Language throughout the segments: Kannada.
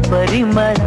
ಪರಿಮಳ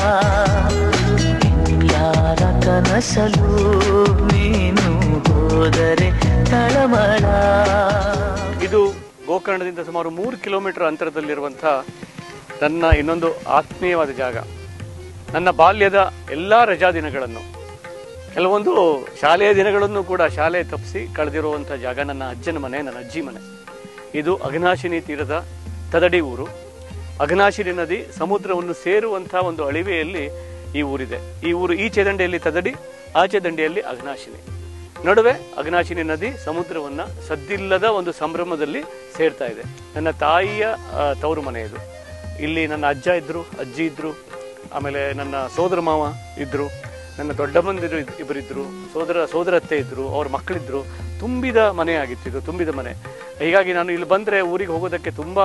ಯಾರ ಕನಸಲು ನೀನು ಹೋದರೆ ತಳಮಳ ಇದು ಗೋಕರ್ಣದಿಂದ ಸುಮಾರು ಮೂರು ಕಿಲೋಮೀಟರ್ ಅಂತರದಲ್ಲಿರುವಂಥ ನನ್ನ ಇನ್ನೊಂದು ಆತ್ಮೀಯವಾದ ಜಾಗ ನನ್ನ ಬಾಲ್ಯದ ಎಲ್ಲ ರಜಾ ದಿನಗಳನ್ನು ಕೆಲವೊಂದು ಶಾಲೆಯ ದಿನಗಳನ್ನು ಕೂಡ ಶಾಲೆ ತಪ್ಪಿಸಿ ಕಳೆದಿರುವಂಥ ಜಾಗ ನನ್ನ ಅಜ್ಜನ ಮನೆ ನನ್ನ ಅಜ್ಜಿ ಮನೆ ಇದು ಅಘನಾಶಿನಿ ತೀರದ ತದಡಿ ಊರು ಅಘನಾಶಿನಿ ನದಿ ಸಮುದ್ರವನ್ನು ಸೇರುವಂಥ ಒಂದು ಅಳಿವೆಯಲ್ಲಿ ಈ ಊರಿದೆ ಈ ಊರು ಈಚೆ ದಂಡೆಯಲ್ಲಿ ತದಡಿ ಆಚೆ ದಂಡೆಯಲ್ಲಿ ಅಘನಾಶಿನಿ ನಡುವೆ ಅಘನಾಶಿನಿ ನದಿ ಸಮುದ್ರವನ್ನ ಸದ್ದಿಲ್ಲದ ಒಂದು ಸಂಭ್ರಮದಲ್ಲಿ ಸೇರ್ತಾ ಇದೆ ನನ್ನ ತಾಯಿಯ ಆ, ತವರು ಮನೆ ಇದು ಇಲ್ಲಿ ನನ್ನ ಅಜ್ಜ ಇದ್ರು ಅಜ್ಜಿ ಇದ್ರು ಆಮೇಲೆ ನನ್ನ ಸೋದರ ಮಾವ ಇದ್ರು ನನ್ನ ದೊಡ್ಡ ಬಂದಿರು ಇಬ್ಬರಿದ್ರು ಸೋದರ ಸೋದರತ್ತೆ ಇದ್ರು ಅವ್ರ ಮಕ್ಕಳಿದ್ರು ತುಂಬಿದ ಮನೆ ಆಗಿತ್ತು ಇದು ತುಂಬಿದ ಮನೆ ಹೀಗಾಗಿ ನಾನು ಇಲ್ಲಿ ಬಂದರೆ ಊರಿಗೆ ಹೋಗೋದಕ್ಕೆ ತುಂಬ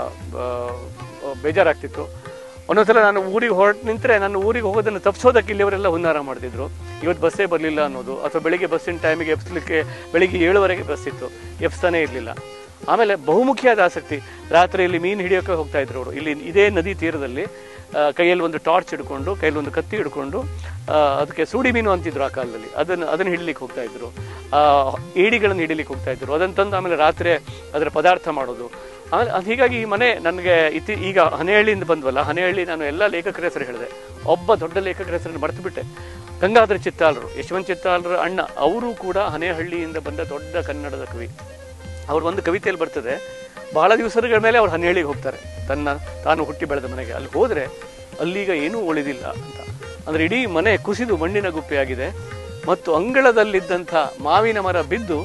ಬೇಜಾರಾಗ್ತಿತ್ತು ಒಂದೊಂದ್ಸಲ ನಾನು ಊರಿಗೆ ಹೊರಟು ನಿಂತರೆ ನಾನು ಊರಿಗೆ ಹೋಗೋದನ್ನು ತಪ್ಪಿಸೋದಕ್ಕೆ ಇಲ್ಲಿಯವರೆಲ್ಲ ಹುನ್ನಾರ ಮಾಡ್ತಿದ್ರು ಇವತ್ತು ಬಸ್ಸೇ ಬರಲಿಲ್ಲ ಅನ್ನೋದು ಅಥವಾ ಬೆಳಿಗ್ಗೆ ಬಸ್ಸಿನ ಟೈಮಿಗೆ ಎಬ್ಸ್ಲಿಕ್ಕೆ ಬೆಳಿಗ್ಗೆ ಏಳುವರೆಗೆ ಬಸ್ ಇತ್ತು ಎಬ್ಸ್ತಾನೇ ಇರಲಿಲ್ಲ ಆಮೇಲೆ ಬಹುಮುಖಿಯಾದ ಆಸಕ್ತಿ ರಾತ್ರಿಯಲ್ಲಿ ಮೀನು ಹಿಡಿಯೋಕೆ ಹೋಗ್ತಾ ಇದ್ರು ಅವರು ಇಲ್ಲಿ ಇದೇ ನದಿ ತೀರದಲ್ಲಿ ಆ, ಕೈಯಲ್ಲಿ ಒಂದು ಟಾರ್ಚ್ ಹಿಡ್ಕೊಂಡು ಕೈಯಲ್ಲಿ ಒಂದು ಕತ್ತಿ ಹಿಡ್ಕೊಂಡು ಆ, ಅದಕ್ಕೆ ಸೂಡಿ ಮೀನು ಅಂತಿದ್ರು ಆ ಕಾಲದಲ್ಲಿ ಅದನ್ನು ಅದನ್ನು ಹಿಡಿಲಿಕ್ಕೆ ಹೋಗ್ತಾ ಇದ್ರು ಆ, ಏಡಿಗಳನ್ನು ಹಿಡಿಲಿಕ್ಕೆ ಹೋಗ್ತಾ ಇದ್ರು ಅದನ್ನು ತಂದು ಆಮೇಲೆ ರಾತ್ರಿ ಅದರ ಪದಾರ್ಥ ಮಾಡೋದು ಆಮೇಲೆ ಅದ್ ಹೀಗಾಗಿ ಈ ಮನೆ ನನಗೆ ಇತಿ ಈಗ ಹನೆಹಳ್ಳಿಯಿಂದ ಬಂದ್ವಲ್ಲ ಹನೆಹಳ್ಳಿ ನಾನು ಎಲ್ಲ ಲೇಖಕರ ಹೆಸರು ಹೇಳಿದೆ ಒಬ್ಬ ದೊಡ್ಡ ಲೇಖಕರ ಹೆಸರನ್ನು ಮರೆತು ಬಿಟ್ಟೆ ಗಂಗಾಧರ ಚಿತ್ತಾಲರು ಯಶವಂತ್ ಚಿತ್ತಾಲರ ಅಣ್ಣ ಅವರು ಕೂಡ ಹನೆಹಳ್ಳಿಯಿಂದ ಬಂದ ದೊಡ್ಡ ಕನ್ನಡದ ಕವಿ ಅವ್ರ ಒಂದು ಕವಿತೆಯಲ್ಲಿ ಬರ್ತದೆ ಬಹಳ ದಿವಸಗಳ ಮೇಲೆ ಅವ್ರು ಹನೆಹಳ್ಳಿಗೆ ಹೋಗ್ತಾರೆ ತನ್ನ ತಾನು ಹುಟ್ಟಿ ಬೆಳೆದ ಮನೆಗೆ ಅಲ್ಲಿ ಹೋದ್ರೆ ಅಲ್ಲೀಗ ಏನೂ ಉಳಿದಿಲ್ಲ ಅಂತ ಅಂದ್ರೆ ಇಡೀ ಮನೆ ಕುಸಿದು ಮಣ್ಣಿನ ಗುಪ್ಪೆಯಾಗಿದೆ ಮತ್ತು ಅಂಗಳದಲ್ಲಿದ್ದಂಥ ಮಾವಿನ ಮರ ಬಿದ್ದು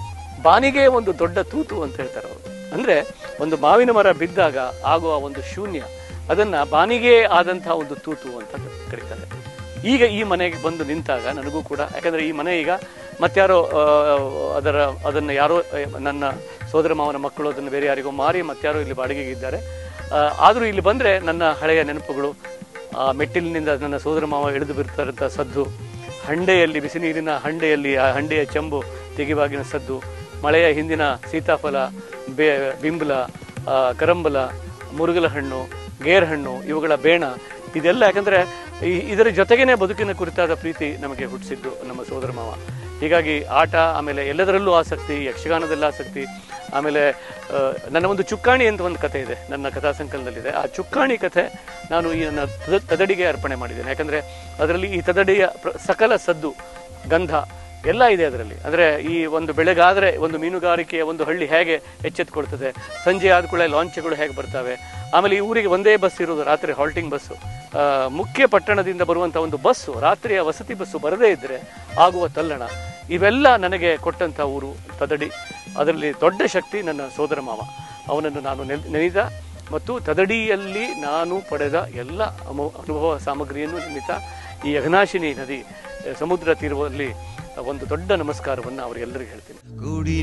ಬಾನಿಗೆ ಒಂದು ದೊಡ್ಡ ತೂತು ಅಂತ ಹೇಳ್ತಾರೆ ಅವರು ಅಂದ್ರೆ ಒಂದು ಮಾವಿನ ಮರ ಬಿದ್ದಾಗ ಆಗುವ ಒಂದು ಶೂನ್ಯ ಅದನ್ನ ಬಾನಿಗೆ ಆದಂತಹ ಒಂದು ತೂತು ಅಂತ ಕರೀತಾರೆ ಈಗ ಈ ಮನೆಗೆ ಬಂದು ನಿಂತಾಗ ನನಗೂ ಕೂಡ ಯಾಕಂದ್ರೆ ಈ ಮನೆ ಈಗ ಮತ್ತಾರೋ ಆ, ಅದರ ಅದನ್ನು ಯಾರೋ ಆ, ನನ್ನ ಸೋದರ ಮಾವನ ಮಕ್ಕಳು ಅದನ್ನು ಬೇರೆ ಯಾರಿಗೋ ಮಾರಿ ಮತ್ತಾರೋ ಇಲ್ಲಿ ಬಾಡಿಗೆಗೆ ಇದ್ದಾರೆ ಆದರೂ ಇಲ್ಲಿ ಬಂದರೆ ನನ್ನ ಹಳೆಯ ನೆನಪುಗಳು ಆ ಮೆಟ್ಟಿಲಿನಿಂದ ನನ್ನ ಸೋದರ ಮಾವ ಇಳಿದು ಬಿರ್ತಾರಂಥ ಸದ್ದು ಹಂಡೆಯಲ್ಲಿ ಬಿಸಿ ನೀರಿನ ಹಂಡೆಯಲ್ಲಿ ಆ ಹಂಡೆಯ ಚೆಂಬು ತೆಗಿವಾಗಿನ ಸದ್ದು ಮಳೆಯ ಹಿಂದಿನ ಸೀತಾಫಲ ಬೇ ಬಿಂಬಲ ಆ, ಕರಂಬಲ ಮುರುಗಲ ಹಣ್ಣು ಗೇರ್ ಹಣ್ಣು ಇವುಗಳ ಬೇಣ ಇದೆಲ್ಲ ಯಾಕಂದ್ರೆ ಈ ಇದರ ಜೊತೆಗೇನೆ ಬದುಕಿನ ಕುರಿತಾದ ಪ್ರೀತಿ ನಮಗೆ ಹುಟ್ಟಿಸಿದ್ದು ನಮ್ಮ ಸೋದರ ಮಾವ ಹೀಗಾಗಿ ಆಟ ಆಮೇಲೆ ಎಲ್ಲದರಲ್ಲೂ ಆಸಕ್ತಿ ಯಕ್ಷಗಾನದಲ್ಲಿ ಆಸಕ್ತಿ ಆಮೇಲೆ ಆ, ನನ್ನ ಒಂದು ಚುಕ್ಕಾಣಿ ಅಂತ ಒಂದು ಕಥೆ ಇದೆ ನನ್ನ ಕಥಾ ಸಂಕಲನದಲ್ಲಿದೆ ಆ ಚುಕ್ಕಾಣಿ ಕಥೆ ನಾನು ಈ ನನ್ನ ತದ- ತದಡಿಗೆ ಅರ್ಪಣೆ ಮಾಡಿದ್ದೇನೆ ಯಾಕಂದ್ರೆ ಅದರಲ್ಲಿ ಈ ತದಡಿಯ ಪ್ರ- ಸಕಲ ಸದ್ದು ಗಂಧ ಎಲ್ಲ ಇದೆ ಅದರಲ್ಲಿ ಅಂದ್ರೆ ಈ ಒಂದು ಬೆಳೆಗಾದ್ರೆ ಒಂದು ಮೀನುಗಾರಿಕೆಯ ಒಂದು ಹಳ್ಳಿ ಹೇಗೆ ಎಚ್ಚೆತ್ಕೊಳ್ತದೆ ಸಂಜೆ ಆದ ಕೂಡಲೇ ಲಾಂಚ್ಗಳು ಹೇಗೆ ಬರ್ತವೆ ಆಮೇಲೆ ಈ ಊರಿಗೆ ಒಂದೇ ಬಸ್ ಇರೋದು ರಾತ್ರಿ ಹಾಲ್ಟಿಂಗ್ ಬಸ್ಸು ಆ, ಮುಖ್ಯ ಪಟ್ಟಣದಿಂದ ಬರುವಂಥ ಒಂದು ಬಸ್ಸು ರಾತ್ರಿಯ ವಸತಿ ಬಸ್ಸು ಬರದೇ ಇದ್ದರೆ ಆಗುವ ತಲ್ಲಣ ಇವೆಲ್ಲ ನನಗೆ ಕೊಟ್ಟಂಥ ಊರು ತದಡಿ ಅದರಲ್ಲಿ ದೊಡ್ಡ ಶಕ್ತಿ ನನ್ನ ಸೋದರ ಮಾವ ಅವನನ್ನು ನಾನು ನೆನ್- ನೆನೆದ ಮತ್ತು ತದಡಿಯಲ್ಲಿ ನಾನು ಪಡೆದ ಎಲ್ಲ ಅಮೋ- ಅನುಭವ ಸಾಮಗ್ರಿಯನ್ನು ನಿಮಿತ್ತ ಈ ಅಘನಾಶಿನಿ ನದಿ ಆ, ಸಮುದ್ರ ತೀರದಲ್ಲಿ ಒಂದು ದೊಡ್ಡ ನಮಸ್ಕಾರವನ್ನು ಅವರಿಗೆಲ್ಲರಿಗೂ ಹೇಳ್ತೀನಿ ಗುಡಿ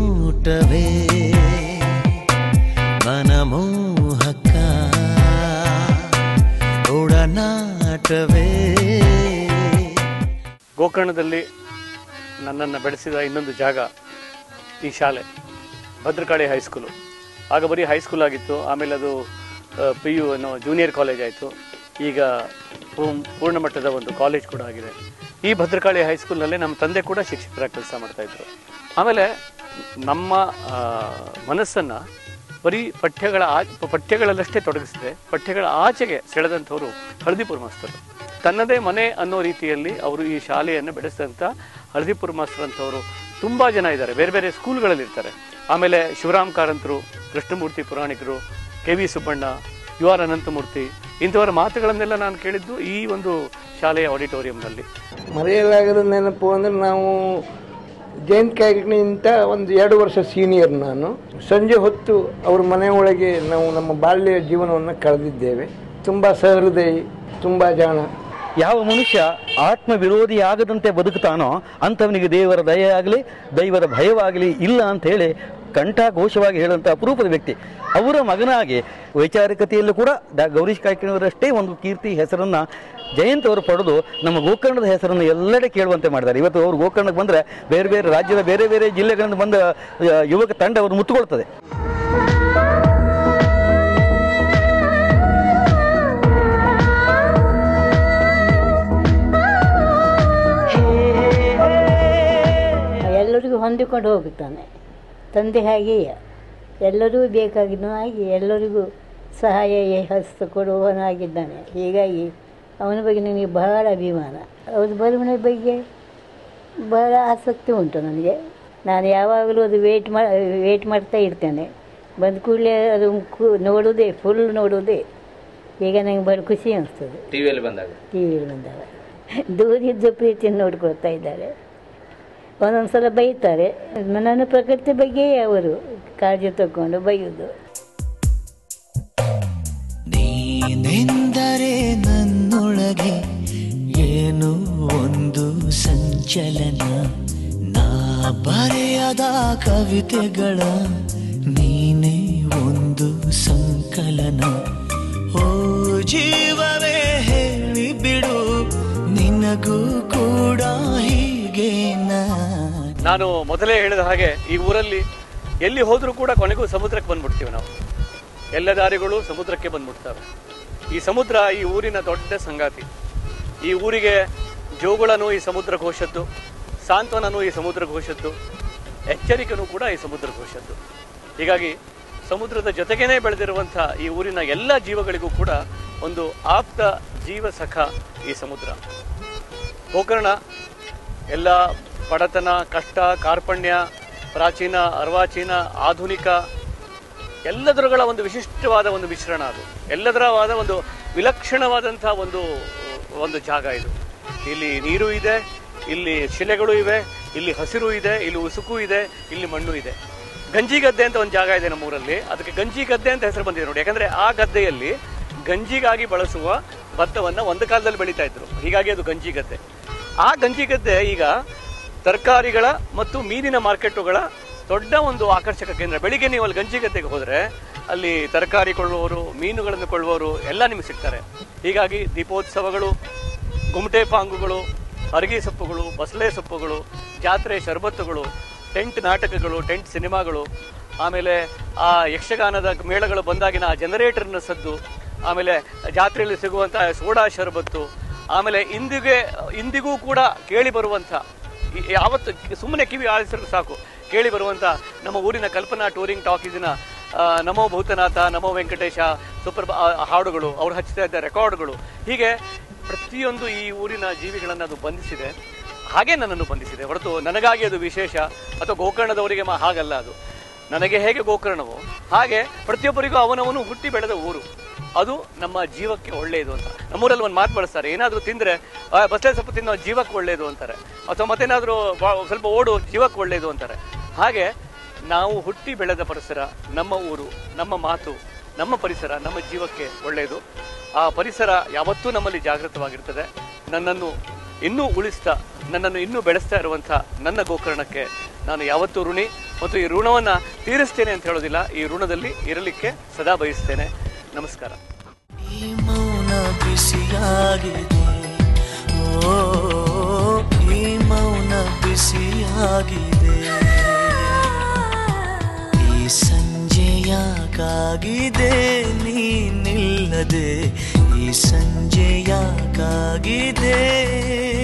ನೋಟವೇ ಮನಮೋಹಕ ಒಡನಾಟವೇ ಗೋಕರ್ಣದಲ್ಲಿ ನನ್ನನ್ನು ಬೆಳೆಸಿದ ಇನ್ನೊಂದು ಜಾಗ ಈ ಶಾಲೆ ಭದ್ರಕಾಳಿ ಹೈಸ್ಕೂಲು ಆಗ ಬರೀ ಹೈಸ್ಕೂಲ್ ಆಗಿತ್ತು ಆಮೇಲೆ ಅದು ಪಿ ಯು ಅನ್ನೋ ಜೂನಿಯರ್ ಕಾಲೇಜ್ ಆಯಿತು ಈಗ ಪೂರ್ಣ- ಪೂರ್ಣ ಮಟ್ಟದ ಒಂದು ಕಾಲೇಜ್ ಕೂಡ ಆಗಿದೆ ಈ ಭದ್ರಕಾಳಿ ಹೈಸ್ಕೂಲ್ನಲ್ಲೇ ನಮ್ಮ ತಂದೆ ಕೂಡ ಶಿಕ್ಷಕರಾಗಿ ಕೆಲಸ ಮಾಡ್ತಾಯಿದ್ರು ಆಮೇಲೆ ನಮ್ಮ ಆ, ಮನಸ್ಸನ್ನು ಬರೀ ಪಠ್ಯಗಳ ಆ ಪಠ್ಯಗಳಲ್ಲಷ್ಟೇ ತೊಡಗಿಸಿದೆ ಪಠ್ಯಗಳ ಆಚೆಗೆ ಸೆಳೆದಂಥವರು ಹಳದಿಪುರ ಮಾಸ್ತರು ತನ್ನದೇ ಮನೆ ಅನ್ನೋ ರೀತಿಯಲ್ಲಿ ಅವರು ಈ ಶಾಲೆಯನ್ನು ಬೆಳೆಸಿದಂಥ ಹಳದಿಪುರ ಮಾಸ್ತರ್ ಅಂತವರು ತುಂಬ ಜನ ಇದ್ದಾರೆ ಬೇರೆ ಬೇರೆ ಸ್ಕೂಲ್ಗಳಲ್ಲಿ ಇರ್ತಾರೆ ಆಮೇಲೆ ಶಿವರಾಮ್ ಕಾರಂತರು ಕೃಷ್ಣಮೂರ್ತಿ ಪುರಾಣಿಕರು K V Subbanna U R Ananthamurthy ಇಂಥವರ ಮಾತುಗಳನ್ನೆಲ್ಲ ನಾನು ಕೇಳಿದ್ದು ಈ ಒಂದು ಶಾಲೆಯ ಆಡಿಟೋರಿಯಂನಲ್ಲಿ ಮರೆಯಲಾಗದ ನೆನಪು ಅಂದರೆ ನಾವು ಜೈಂಟ್ ಕ್ಯಾಗ್ನಿಂತ ಒಂದು ಎರಡು ವರ್ಷ ಸೀನಿಯರ್ ನಾನು ಸಂಜೆ ಹೊತ್ತು ಅವ್ರ ಮನೆ ಒಳಗೆ ನಾವು ನಮ್ಮ ಬಾಲ್ಯ ಜೀವನವನ್ನು ಕಳೆದಿದ್ದೇವೆ ತುಂಬ ಸಹೃದಯಿ ತುಂಬ ಜಾಣ ಯಾವ ಮನುಷ್ಯ ಆತ್ಮ ವಿರೋಧಿ ಆಗದಂತೆ ಬದುಕುತ್ತಾನೋ ಅಂಥವನಿಗೆ ದೇವರ ದಯೆ ಆಗಲಿ ದೈವದ ಭಯವಾಗಲಿ ಇಲ್ಲ ಅಂತ ಹೇಳಿ ಕಂಠಘೋಷವಾಗಿ ಹೇಳುವಂಥ ಅಪರೂಪದ ವ್ಯಕ್ತಿ ಅವರ ಮಗನಾಗಿ ವೈಚಾರಿಕತೆಯಲ್ಲೂ ಕೂಡ ಡಾ ಗೌರೀಶ್ ಕಾಯ್ಕಿಣಿಯವರಷ್ಟೇ ಒಂದು ಕೀರ್ತಿ ಹೆಸರನ್ನು ಜಯಂತ್ ಅವರು ಪಡೆದು ನಮ್ಮ ಗೋಕರ್ಣದ ಹೆಸರನ್ನು ಎಲ್ಲೆಡೆ ಕೇಳುವಂತೆ ಮಾಡಿದ್ದಾರೆ ಇವತ್ತು ಅವರು ಗೋಕರ್ಣಕ್ಕೆ ಬಂದರೆ ಬೇರೆ ಬೇರೆ ರಾಜ್ಯದ ಬೇರೆ ಬೇರೆ ಜಿಲ್ಲೆಗಳಿಂದ ಬಂದ ಆ, ಯುವಕ ತಂಡ ಅವರು ಮುತ್ತುಕೊಳ್ತದೆ ಹೊಂದಿಕೊಂಡು ಹೋಗುತ್ತಾನೆ ತಂದೆ ಹಾಗೆಯೇ ಎಲ್ಲರೂ ಬೇಕಾಗಿದ್ದನಾಗಿ ಎಲ್ಲರಿಗೂ ಸಹಾಯ ಹಸ್ತ ಕೊಡುವವನಾಗಿದ್ದಾನೆ ಹೀಗಾಗಿ ಅವನ ಬಗ್ಗೆ ನನಗೆ ಬಹಳ ಅಭಿಮಾನ ಅವ್ರ ಬರವಣಿಗೆ ಬಗ್ಗೆ ಬಹಳ ಆಸಕ್ತಿ ಉಂಟು ನನಗೆ ನಾನು ಯಾವಾಗಲೂ ಅದು ವೇಟ್ ಮಾ ವೇಟ್ ಮಾಡ್ತಾ ಇರ್ತೇನೆ ಬಂದ ಕೂಡಲೇ ಅದು ಕು- ನೋಡೋದೇ ಫುಲ್ ನೋಡೋದೇ ಈಗ ನನಗೆ ಬಹಳ ಖುಷಿ ಅನಿಸ್ತದೆ ಟಿ ವಿಯಲ್ಲಿ ಬಂದಾಗ ಟಿ ವಿಯಲ್ಲಿ ಬಂದಾಗ ದೂರಿದ್ದ ಪ್ರೀತಿಯನ್ನು ನೋಡ್ಕೊಳ್ತಾ ಇದ್ದಾರೆ ಒಂದೊಂದು ಸಲ ಬೈತಾರೆ ನನ್ನ ಪ್ರಕೃತಿ ಬಗ್ಗೆ ಅವರು ಕಾಳಜಿ ತಗೊಂಡು ಬೈಯೋದು ನೀನೆಂದರೆ ನನ್ನೊಳಗೆ ಏನು ಒಂದು ಸಂಚಲನ ನಾ ಬರೆಯದ ಕವಿತೆಗಳ ನೀನೇ ಒಂದು ಸಂಕಲನ ಓ ಜೀವವೇ ಹೇಳಿ ಬಿಡು ನಿನಗೂ ಕೂಡ ಹೀಗೆ ನಾ ನಾನು ಮೊದಲೇ ಹೇಳಿದ ಹಾಗೆ ಈ ಊರಲ್ಲಿ ಎಲ್ಲಿ ಹೋದರೂ ಕೂಡ ಕೊನೆಗೂ ಸಮುದ್ರಕ್ಕೆ ಬಂದ್ಬಿಡ್ತೀವಿ ನಾವು ಎಲ್ಲ ದಾರಿಗಳು ಸಮುದ್ರಕ್ಕೆ ಬಂದ್ಬಿಡ್ತವೆ ಈ ಸಮುದ್ರ ಈ ಊರಿನ ದೊಡ್ಡ ಸಂಗಾತಿ ಈ ಊರಿಗೆ ಜೋಗುಳನು ಈ ಸಮುದ್ರ ಘೋಷದ್ದು ಸಾಂತ್ವನನು ಈ ಸಮುದ್ರ ಘೋಷದ್ದು ಎಚ್ಚರಿಕೆನೂ ಕೂಡ ಈ ಸಮುದ್ರ ಘೋಷದ್ದು ಹೀಗಾಗಿ ಸಮುದ್ರದ ಜೊತೆಗೇನೆ ಬೆಳೆದಿರುವಂಥ ಈ ಊರಿನ ಎಲ್ಲ ಜೀವಗಳಿಗೂ ಕೂಡ ಒಂದು ಆಪ್ತ ಜೀವ ಸಖ ಈ ಸಮುದ್ರ ಗೋಕರ್ಣ ಎಲ್ಲ ಬಡತನ ಕಷ್ಟ ಕಾರ್ಪಣ್ಯ ಪ್ರಾಚೀನ ಅರ್ವಾಚೀನ ಆಧುನಿಕ ಎಲ್ಲದರಗಳ ಒಂದು ವಿಶಿಷ್ಟವಾದ ಒಂದು ಮಿಶ್ರಣ ಅದು ಎಲ್ಲದರವಾದ ಒಂದು ವಿಲಕ್ಷಣವಾದಂಥ ಒಂದು ಒಂದು ಜಾಗ ಇದು ಇಲ್ಲಿ ನೀರು ಇದೆ ಇಲ್ಲಿ ಶಿಲೆಗಳು ಇವೆ ಇಲ್ಲಿ ಹಸಿರು ಇದೆ ಇಲ್ಲಿ ಉಸುಕು ಇದೆ ಇಲ್ಲಿ ಮಣ್ಣು ಇದೆ ಗಂಜಿ ಗದ್ದೆ ಅಂತ ಒಂದು ಜಾಗ ಇದೆ ನಮ್ಮೂರಲ್ಲಿ ಅದಕ್ಕೆ ಗಂಜಿ ಗದ್ದೆ ಅಂತ ಹೆಸರು ಬಂದಿದೆ ನೋಡಿ ಯಾಕಂದ್ರೆ ಆ ಗದ್ದೆಯಲ್ಲಿ ಗಂಜಿಗಾಗಿ ಬಳಸುವ ಭತ್ತವನ್ನ ಒಂದು ಕಾಲದಲ್ಲಿ ಬೆಳೀತಾ ಇದ್ರು ಹೀಗಾಗಿ ಅದು ಗಂಜಿ ಗದ್ದೆ ಆ ಗಂಜಿ ಗದ್ದೆ ಈಗ ತರಕಾರಿಗಳ ಮತ್ತು ಮೀನಿನ ಮಾರ್ಕೆಟುಗಳ ದೊಡ್ಡ ಒಂದು ಆಕರ್ಷಕ ಕೇಂದ್ರ ಬೆಳಿಗ್ಗೆ ನೀವು ಅಲ್ಲಿ ಗಂಜಿ ಗದ್ದೆಗೆ ಹೋದರೆ ಅಲ್ಲಿ ತರಕಾರಿ ಕೊಳ್ಳುವವರು ಮೀನುಗಳನ್ನು ಕೊಳ್ಳುವವರು ಎಲ್ಲ ನಿಮಗೆ ಸಿಗ್ತಾರೆ ಹೀಗಾಗಿ ದೀಪೋತ್ಸವಗಳು ಗುಮಟೆ ಪಾಂಗುಗಳು ಅರಗಿ ಸೊಪ್ಪುಗಳು ಬಸಳೆ ಸೊಪ್ಪುಗಳು ಜಾತ್ರೆ ಶರಬತ್ತುಗಳು ಟೆಂಟ್ ನಾಟಕಗಳು ಟೆಂಟ್ ಸಿನಿಮಾಗಳು ಆಮೇಲೆ ಆ ಯಕ್ಷಗಾನದ ಮೇಳಗಳು ಬಂದಾಗಿನ ಆ ಜನರೇಟರ್ನ ಸದ್ದು ಆಮೇಲೆ ಜಾತ್ರೆಯಲ್ಲಿ ಸಿಗುವಂಥ ಸೋಡಾ ಶರಬತ್ತು ಆಮೇಲೆ ಇಂದಿಗೆ ಇಂದಿಗೂ ಕೂಡ ಕೇಳಿ ಬರುವಂಥ ಈ- ಯಾವತ್ತು ಸುಮ್ಮನೆ ಕಿವಿ ಆಲಿಸಿದ್ರೆ ಸಾಕು ಕೇಳಿ ಬರುವಂಥ ನಮ್ಮ ಊರಿನ ಕಲ್ಪನಾ ಟೂರಿಂಗ್ ಟಾಕೀಸಿನ ಆ, ನಮೋ ಭೂತನಾಥ ನಮೋ ವೆಂಕಟೇಶ ಸೂಪರ್ ಬ- ಆ, ಹಾಡುಗಳು ಅವ್ರು ಹಚ್ತಾ ಇದ್ದ ರೆಕಾರ್ಡ್ಗಳು ಹೀಗೆ ಪ್ರತಿಯೊಂದು ಈ ಊರಿನ ಜೀವಿಗಳನ್ನು ಅದು ಬಂಧಿಸಿದೆ ಹಾಗೆ ನನ್ನನ್ನು ಬಂಧಿಸಿದೆ ಹೊರತು ನನಗಾಗಿ ಅದು ವಿಶೇಷ ಅಥವಾ ಗೋಕರ್ಣದವರಿಗೆ ಮಾ ಹಾಗಲ್ಲ ಅದು ನನಗೆ ಹೇಗೆ ಗೋಕರ್ಣವೋ ಹಾಗೆ ಪ್ರತಿಯೊಬ್ಬರಿಗೂ ಅವನವನು ಹುಟ್ಟಿ ಬೆಳೆದ ಊರು ಅದು ನಮ್ಮ ಜೀವಕ್ಕೆ ಒಳ್ಳೆಯದು ಅಂತ ನಮ್ಮೂರಲ್ಲಿ ಒಂದು ಮಾತು ಬಳಸ್ತಾರೆ ಏನಾದರೂ ತಿಂದರೆ ಬಸಳೆ ಸೊಪ್ಪು ತಿನ್ನೋ ಜೀವಕ್ಕೆ ಒಳ್ಳೆಯದು ಅಂತಾರೆ ಅಥವಾ ಮತ್ತೇನಾದರೂ ಸ್ವಲ್ಪ ಓಡು ಜೀವಕ್ಕೆ ಒಳ್ಳೆಯದು ಅಂತಾರೆ ಹಾಗೆ ನಾವು ಹುಟ್ಟಿ ಬೆಳೆದ ಪರಿಸರ ನಮ್ಮ ಊರು ನಮ್ಮ ಮಾತು ನಮ್ಮ ಪರಿಸರ ನಮ್ಮ ಜೀವಕ್ಕೆ ಒಳ್ಳೆಯದು ಆ ಪರಿಸರ ಯಾವತ್ತೂ ನಮ್ಮಲ್ಲಿ ಜಾಗೃತವಾಗಿರ್ತದೆ ನನ್ನನ್ನು ಇನ್ನೂ ಉಳಿಸ್ತಾ ನನ್ನನ್ನು ಇನ್ನೂ ಬೆಳೆಸ್ತಾ ಇರುವಂಥ ನನ್ನ ಗೋಕರ್ಣಕ್ಕೆ ನಾನು ಯಾವತ್ತೂ ಋಣಿ ಮತ್ತು ಈ ಋಣವನ್ನು ತೀರಿಸ್ತೇನೆ ಅಂತ ಹೇಳೋದಿಲ್ಲ ಈ ಋಣದಲ್ಲಿ ಇರಲಿಕ್ಕೆ ಸದಾ ಬಯಸ್ತೇನೆ ನಮಸ್ಕಾರ ಈ ಮೌನ ಬಿಸಿಯಾಗಿದೆ ಓ ಈ ಮೌನ ಬಿಸಿಯಾಗಿದೆ ಈ ಸಂಜೆಯಾಕಾಗಿದೆ ನೀನಿಲ್ಲದೆ ಈ ಸಂಜೆಯಾಕಾಗಿದೆ